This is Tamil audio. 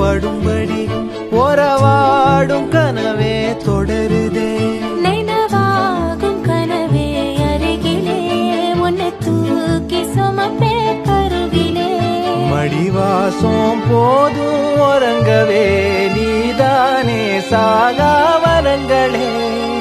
படும்படி உறவாடும் கனவே தொடருதே நினைவாகும் கனவே அருகிலே உன்னை தூக்கி சுமப்பே கருவிலே மடிவாசம் போதும் உறங்கவே நீதானே சாகாவரங்களே